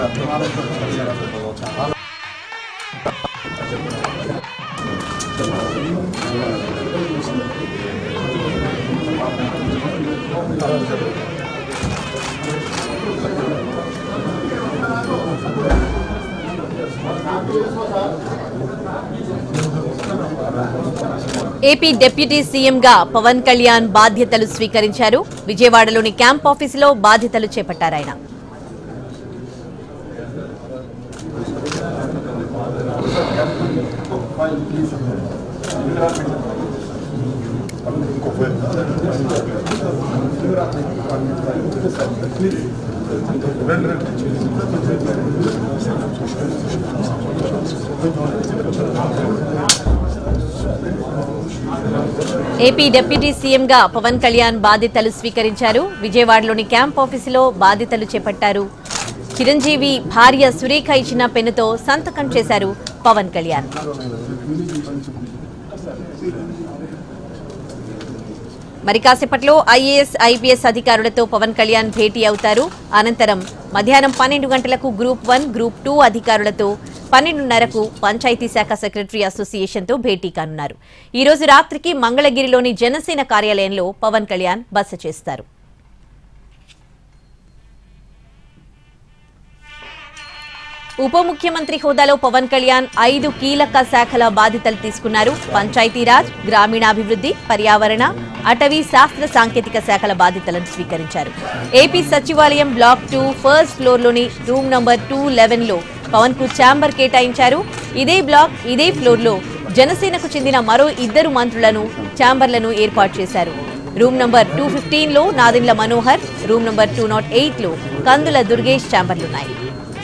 AP deputy సీఎంగా పవన్ కళ్యాణ్ బాధ్యతలు స్వీకరించారు విజయవాడలోని క్యాంప్ ఆఫీసులో బాధ్యతలు చేపట్టారు ఆయన ఏపీ డిప్యూటీ సీఎంగా పవన్ కళ్యాణ్ బాధ్యతలు స్వీకరించారు విజయవాడలోని క్యాంప్ ఆఫీసులో బాధ్యతలు చేపట్టారు చిరంజీవి భార్య సురేఖ ఇచ్చిన పెన్నుతో సంతకం చేశారు పవన్ కళ్యాణ్ మరి కాసేపట్లో ఐఏఎస్ ఐపీఎస్ అధికారులతో పవన్ కళ్యాణ్ భేటీ అవుతారు అనంతరం మధ్యాహ్నం పన్నెండు గంటలకు గ్రూప్ వన్ గ్రూప్ టూ అధికారులతో పన్నెండున్నరకు పంచాయతీ శాఖ సెక్రటరీ అసోసియేషన్తో భేటీ కానున్నారు ఈ రోజు రాత్రికి మంగళగిరిలోని జనసేన కార్యాలయంలో పవన్ కళ్యాణ్ బస చేస్తారు ఉప ముఖ్యమంత్రి హోదాలో పవన్ కళ్యాణ్ ఐదు కీలక శాఖల బాధ్యతలు తీసుకున్నారు పంచాయతీరాజ్ గ్రామీణాభివృద్ధి పర్యావరణ అటవీ శాస్త్ర సాంకేతిక శాఖల బాధ్యతలను స్వీకరించారు ఏపీ సచివాలయం బ్లాక్ టూ ఫస్ట్ ఫ్లోర్లోని రూమ్ నంబర్ టూ లెవెన్లో పవన్ కు ఛాంబర్ కేటాయించారు ఇదే బ్లాక్ ఇదే ఫ్లోర్లో జనసేనకు చెందిన మరో ఇద్దరు మంత్రులను ఛాంబర్లను ఏర్పాటు చేశారు రూమ్ నంబర్ టూ ఫిఫ్టీన్లో Nadendla Manohar room number two not ఎయిట్లో కందుల దుర్గేష్ ఛాంబర్లున్నాయి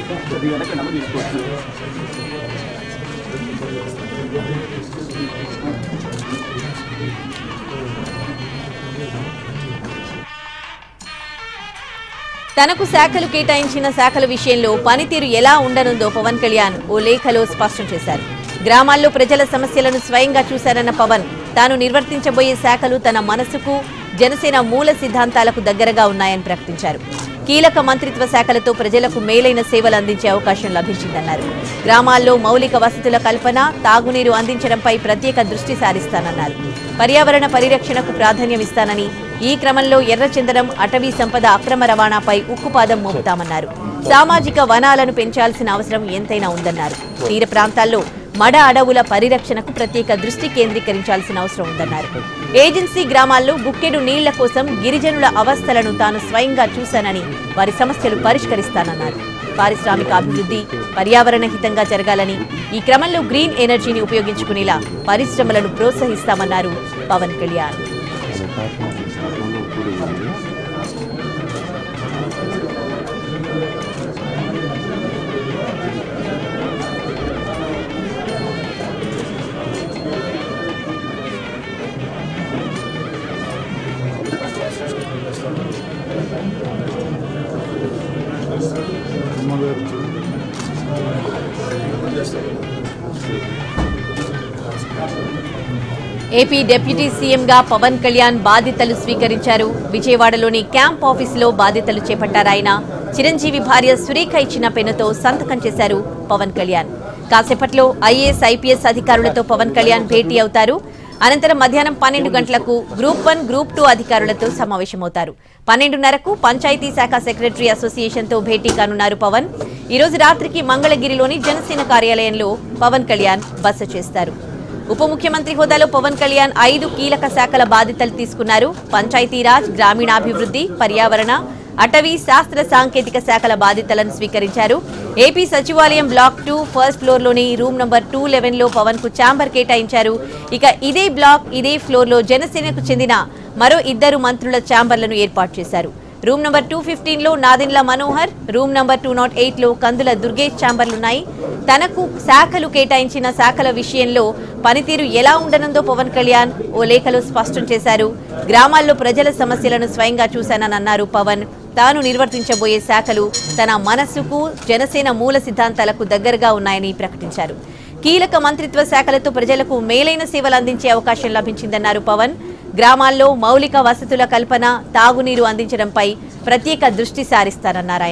తనకు శాఖలు కేటాయించిన శాఖల విషయంలో పనితీరు ఎలా ఉండనుందో పవన్ కళ్యాణ్ ఓ లేఖలో స్పష్టం చేశారు గ్రామాల్లో ప్రజల సమస్యలను స్వయంగా చూశారన్న పవన్ తాను నిర్వర్తించబోయే శాఖలు తన మనసుకు జనసేన మూల సిద్ధాంతాలకు దగ్గరగా ఉన్నాయని ప్రకటించారు కీలక మంత్రిత్వ శాఖలతో ప్రజలకు మేలైన సేవలు అందించే అవకాశం లభించిందన్నారు గ్రామాల్లో మౌలిక వసతుల కల్పన తాగునీరు అందించడంపై ప్రత్యేక దృష్టి సారిస్తానన్నారు పర్యావరణ పరిరక్షణకు ప్రాధాన్యమిస్తానని ఈ క్రమంలో ఎర్రచందనం అటవీ సంపద అక్రమ రవాణాపై ఉక్కుపాదం మోపుతామన్నారు సామాజిక వనాలను పెంచాల్సిన అవసరం ఎంతైనా ఉందన్నారు తీర ప్రాంతాల్లో మడ అడవుల పరిరక్షణకు ప్రత్యేక దృష్టి కేంద్రీకరించాల్సిన అవసరం ఉందన్నారు ఏజెన్సీ గ్రామాల్లో బుక్కెడు నీళ్ల కోసం గిరిజనుల అవస్థలను తాను స్వయంగా చూశానని వారి సమస్యలు పరిష్కరిస్తానన్నారు పారిశ్రామిక అభివృద్ధి పర్యావరణ హితంగా జరగాలని ఈ క్రమంలో గ్రీన్ ఎనర్జీని ఉపయోగించుకునేలా పరిశ్రమలను ప్రోత్సహిస్తామన్నారు పవన్ కళ్యాణ్ ఏపీ డిప్యూటీ సీఎంగా పవన్ కళ్యాణ్ బాధ్యతలు స్వీకరించారు విజయవాడలోని క్యాంప్ ఆఫీసులో బాధ్యతలు చేపట్టారు ఆయన చిరంజీవి భార్య సురేఖ ఇచ్చిన పెన్నుతో సంతకం చేశారు పవన్ కళ్యాణ్ కాసేపట్లో ఐఏఎస్ ఐపీఎస్ అధికారులతో పవన్ కళ్యాణ్ భేటీ అవుతారు అనంతరం మధ్యాహ్నం పన్నెండు గంటలకు గ్రూప్ వన్ గ్రూప్ టూ అధికారులతో సమావేశమవుతారు పన్నెండున్నరకు పంచాయతీ శాఖ సెక్రటరీ అసోసియేషన్తో భేటీ కానున్నారు పవన్ ఈ రోజు రాత్రికి మంగళగిరిలోని జనసేన కార్యాలయంలో పవన్ కళ్యాణ్ బస చేస్తారు ఉప ముఖ్యమంత్రి హోదాలో పవన్ కళ్యాణ్ ఐదు కీలక శాఖల బాధ్యతలు తీసుకున్నారు పంచాయతీరాజ్ గ్రామీణాభివృద్ధి పర్యావరణ అటవీ శాస్త్ర సాంకేతిక శాఖల బాధ్యతలను స్వీకరించారు ఏపీ సచివాలయం బ్లాక్ టూ ఫస్ట్ ఫ్లోర్లోని రూమ్ నంబర్ టూ లెవెన్లో పవన్ కు ఛాంబర్ కేటాయించారు ఇక ఇదే బ్లాక్ ఇదే ఫ్లోర్లో జనసేనకు చెందిన మరో ఇద్దరు మంత్రుల ఛాంబర్లను ఏర్పాటు చేశారు రూమ్ నంబర్ టూ ఫిఫ్టీన్లో Nadendla Manohar room number two not ఎయిట్లో కందుల దుర్గేష్ ఛాంబర్లున్నాయి తనకు శాఖలు కేటాయించిన శాఖల విషయంలో పనితీరు ఎలా ఉండనుందో పవన్ కళ్యాణ్ ఓ లేఖలో స్పష్టం చేశారు గ్రామాల్లో ప్రజల సమస్యలను స్వయంగా చూశానని అన్నారు పవన్ తాను నిర్వర్తించబోయే శాఖలు తన మనస్సుకు జనసేన మూల సిద్ధాంతాలకు దగ్గరగా ఉన్నాయని ప్రకటించారు కీలక మంత్రిత్వ శాఖలతో ప్రజలకు మేలైన సేవలు అందించే అవకాశం లభించిందన్నారు పవన్ గ్రామాల్లో మౌలిక వసతుల కల్పన తాగునీరు అందించడంపై ప్రత్యేక దృష్టి సారిస్తారన్నారు ఆయన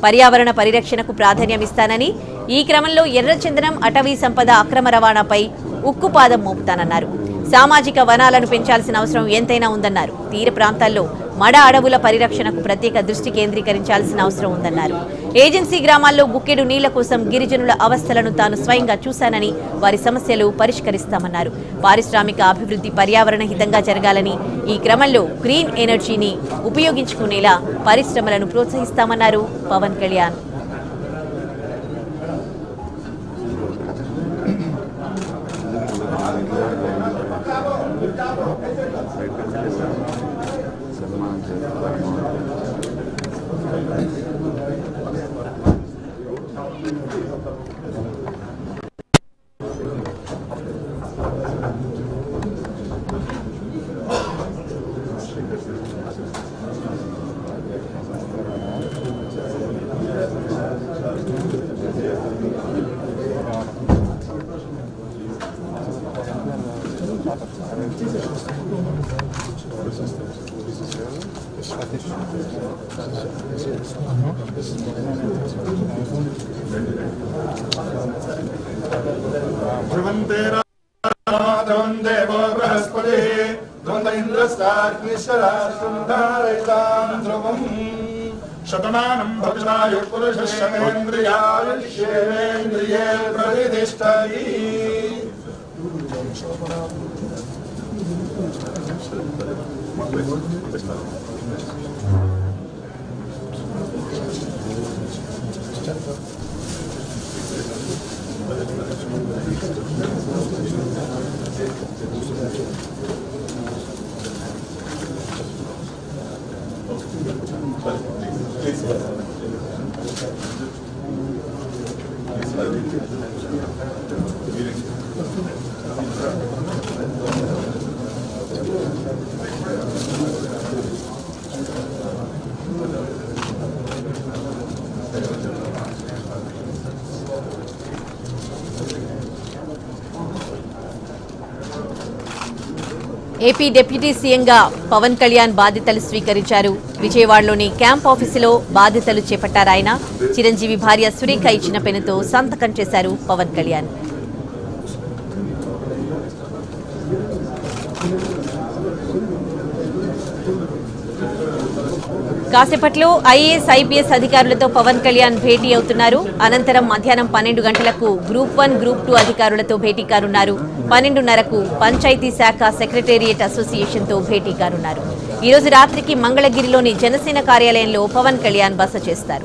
పర్యావరణ పరిరక్షణకు ప్రాధాన్యమిస్తానని ఈ క్రమంలో ఎర్రచందనం అటవీ సంపద అక్రమ రవాణాపై ఉక్కుపాదం మోపుతానన్నారు సామాజిక వనాలను పెంచాల్సిన అవసరం ఎంతైనా ఉందన్నారు తీర ప్రాంతాల్లో మడ అడవుల పరిరక్షణకు ప్రత్యేక దృష్టి కేంద్రీకరించాల్సిన అవసరం ఉందన్నారు ఏజెన్సీ గ్రామాల్లో గుక్కెడు నీళ్ల కోసం గిరిజనుల అవస్థలను తాను స్వయంగా చూశానని వారి సమస్యలు పరిష్కరిస్తామన్నారు పారిశ్రామిక అభివృద్ధి పర్యావరణ హితంగా జరగాలని ఈ క్రమంలో గ్రీన్ ఎనర్జీని ఉపయోగించుకునేలా పరిశ్రమలను ప్రోత్సహిస్తామన్నారు పవన్ కళ్యాణ్ సన్మానం చేస్తాను ध्रुवन्ते रामाधवम् देवो बृहस्पतिः ध्रुवन्त इन्द्रस्ताग्निश्वराष्ट्रम् धारयिताम् ध्रुवम् शतमानम् भविष्यायुः पुरुषः शतेन्द्रियायुष्येवेन्द्रिये प्रतिष्ठति ఏపీ డిప్యూటీ సీఎంగా పవన్ కళ్యాణ్ బాధ్యతలు స్వీకరించారు విజయవాడలోని క్యాంప్ ఆఫీసులో బాధ్యతలు చేపట్టారాయన చిరంజీవి భార్య సురేఖ ఇచ్చిన పెనుతో సంతకం చేశారు పవన్ కళ్యాణ్ కాసేపట్లో ఐఏఎస్ ఐపీఎస్ అధికారులతో పవన్ కళ్యాణ్ భేటీ అవుతున్నారు అనంతరం మధ్యాహ్నం పన్నెండు గంటలకు గ్రూప్ వన్ గ్రూప్ టూ అధికారులతో భేటీ కానున్నారు పన్నెండున్నరకు పంచాయతీ శాఖ సెక్రటేరియట్ అసోసియేషన్తో భేటీ కానున్నారు ఈ రోజు రాత్రికి మంగళగిరిలోని జనసేన కార్యాలయంలో పవన్ కళ్యాణ్ బస చేస్తారు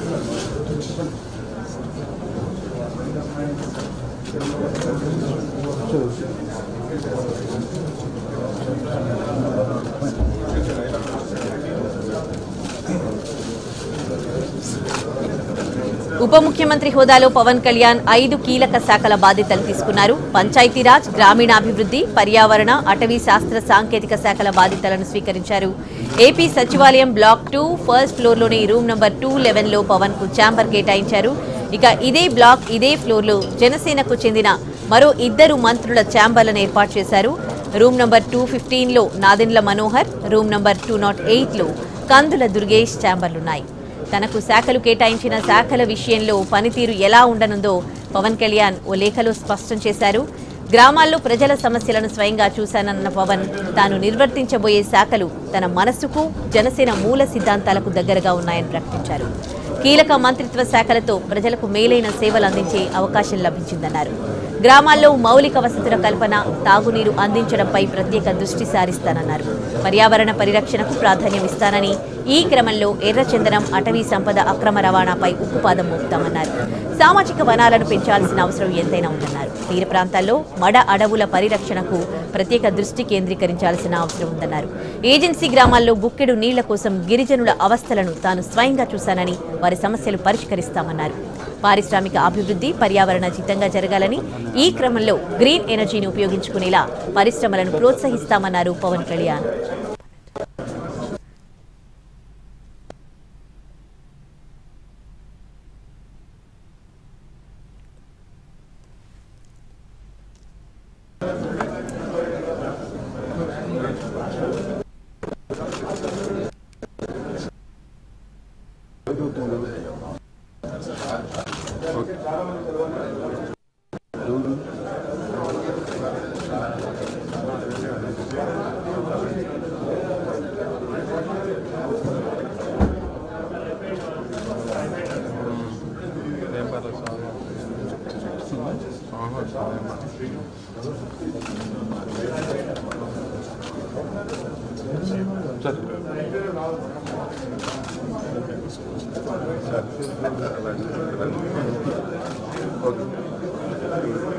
ఉప ముఖ్యమంత్రి హోదాలో పవన్ కళ్యాణ్ ఐదు కీలక శాఖల బాధ్యతలు తీసుకున్నారు పంచాయతీరాజ్ గ్రామీణాభివృద్ధి పర్యావరణ అటవీ శాస్త్ర సాంకేతిక శాఖల బాధ్యతలను స్వీకరించారు ఏపీ సచివాలయం బ్లాక్ టూ ఫస్ట్ ఫ్లోర్లోని రూమ్ నంబర్ టూ లెవెన్లో పవన్ కు ఛాంబర్ కేటాయించారు ఇక ఇదే బ్లాక్ ఇదే ఫ్లోర్లో జనసేనకు చెందిన మరో ఇద్దరు మంత్రుల ఛాంబర్లను ఏర్పాటు చేశారు రూమ్ నంబర్ టూ ఫిఫ్టీన్లో Nadendla Manohar room number two not ఎయిట్లో కందుల దుర్గేష్ ఛాంబర్లున్నాయి తనకు శాఖలు కేటాయించిన శాఖల విషయంలో పనితీరు ఎలా ఉండనుందో పవన్ కళ్యాణ్ ఓ లేఖలో స్పష్టం చేశారు గ్రామాల్లో ప్రజల సమస్యలను స్వయంగా చూశానన్న పవన్ తాను నిర్వర్తించబోయే శాఖలు తన మనస్సుకు జనసేన మూల సిద్ధాంతాలకు దగ్గరగా ఉన్నాయని ప్రకటించారు కీలక మంత్రిత్వ శాఖలతో ప్రజలకు మేలైన సేవలు అందించే అవకాశం లభించిందన్నారు గ్రామాల్లో మౌలిక వసతుల కల్పన తాగునీరు అందించడంపై ప్రత్యేక దృష్టి సారిస్తానన్నారు పర్యావరణ పరిరక్షణకు ప్రాధాన్యం ఇస్తానని ఈ క్రమంలో ఎర్రచందనం అటవీ సంపద అక్రమ రవాణాపై ఉక్కుపాదం మోపుతామన్నారు సామాజిక వనాలను పెంచాల్సిన అవసరం ఎంతైనా ఉందన్నారు తీర ప్రాంతాల్లో మడ అడవుల పరిరక్షణకు ప్రత్యేక దృష్టి కేంద్రీకరించాల్సిన అవసరం ఉందన్నారు ఏజెన్సీ గ్రామాల్లో గుక్కెడు నీళ్ల కోసం గిరిజనుల అవస్థలను తాను స్వయంగా చూశానని వారి సమస్యలు పరిష్కరిస్తామన్నారు పారిశ్రామిక అభివృద్ధి పర్యావరణ జితంగా జరగాలని ఈ క్రమంలో గ్రీన్ ఎనర్జీని ఉపయోగించుకునేలా పరిశ్రమలను ప్రోత్సహిస్తామన్నారు పవన్ కళ్యాణ్ ఏం పర్లేదు సాంగ్ సాంగ్ వచ్చింది సరే ఓకే